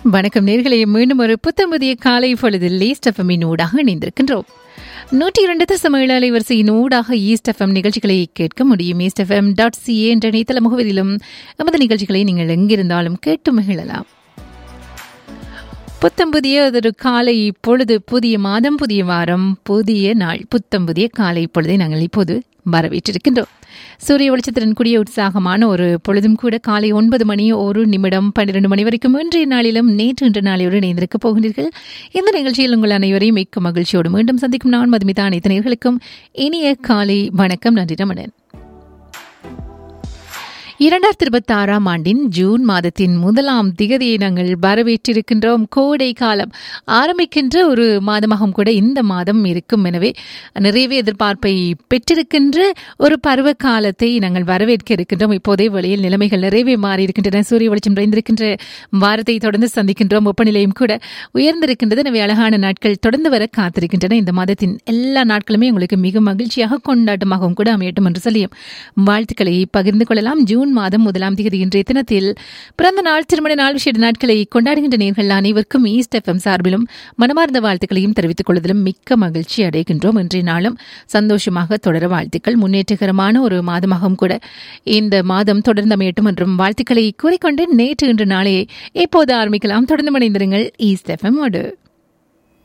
வணக்கம் நேர்களே மீண்டும் ஒரு புத்தம் புதிய காலை பொழுதில் ஈஸ்ட் எஃப்எம்மின் ஊடாக இணைந்திருக்கின்றோம் நூற்றி இரண்டு தசம ஏழு அலைவரிசையின் ஊடாக ஈஸ்ட் எஃப்எம் நிகழ்ச்சிகளை கேட்க முடியும் ஈஸ்ட் எஃப்எம் டாட் சிஏ என்ற இணையதள முகவரியிலும் எமது நிகழ்ச்சிகளை நீங்கள் எங்கிருந்தாலும் கேட்டு மகிழலாம் புத்தம் புதிய ஒரு காலை பொழுது புதிய மாதம் புதிய வாரம் புதிய நாள் புத்தம் புதிய காலை பொழுதை நாங்கள் இப்போது வரவேற்றிருக்கின்றோம் சூரிய வெளிச்சத்துடன் கூடிய உற்சாகமான ஒரு பொழுதும் கூட காலை ஒன்பது மணி ஒரு நிமிடம் பன்னிரண்டு மணி வரைக்கும் இன்றைய நாளிலும் நேற்று இன்று நாளையோடு இணைந்திருக்க போகிறீர்கள் இந்த நிகழ்ச்சியில் உங்கள் அனைவரையும் மிக்க மகிழ்ச்சியோடு மீண்டும் சந்திக்கும் நான் மதுமிதா அனைத்து நேர்களுக்கும் இனிய காலை வணக்கம் நன்றி ரமணன் இரண்டாயிரத்தி இருபத்தி ஆறாம் ஆண்டின் ஜூன் மாதத்தின் முதலாம் திகதியை நாங்கள் வரவேற்றிருக்கின்றோம் கோடை காலம் ஆரம்பிக்கின்ற ஒரு மாதமாகவும் கூட இந்த மாதம் இருக்கும் எனவே நிறையவே எதிர்பார்ப்பை பெற்றிருக்கின்ற ஒரு பருவ காலத்தை நாங்கள் வரவேற்க இருக்கின்றோம் இப்போதே வெளியில் நிலைமைகள் நிறையவே மாறி இருக்கின்றன சூரிய வெளிச்சம் நிறைந்திருக்கின்ற வாரத்தை தொடர்ந்து சந்திக்கின்றோம் வெப்பநிலையும் கூட உயர்ந்திருக்கின்றது எனவே அழகான நாட்கள் தொடர்ந்து வர காத்திருக்கின்றன இந்த மாதத்தின் எல்லா நாட்களுமே உங்களுக்கு மிக மகிழ்ச்சியாக கொண்டாட்டமாகவும் கூட அமையட்டும் என்று சொல்லியும் வாழ்த்துக்களை பகிர்ந்து கொள்ளலாம் ஜூன் மாதம் முதலாம் தேதி இன்றைய தினத்தில் பிறந்த நாள் திருமண நாள் விசேட நாட்களை கொண்டாடுகின்ற நேர்கள் அனைவருக்கும் ஈஸ்ட் எஃப்எம் சார்பிலும் மனமார்ந்த வாழ்த்துக்களையும் தெரிவித்துக் கொள்வதிலும் மிக்க மகிழ்ச்சி அடைகின்றோம் இன்றைய நாளும் சந்தோஷமாக தொடர வாழ்த்துக்கள் முன்னேற்றகரமான ஒரு மாதமாகவும் கூட இந்த மாதம் தொடர்ந்து அமையட்டும் என்றும் வாழ்த்துக்களை கூறிக்கொண்டு நேற்று இன்று நாளையே எப்போது ஆரம்பிக்கலாம் தொடர்ந்து மணிந்திருங்கள் ஈஸ்ட் எஃப்எம் ஓடு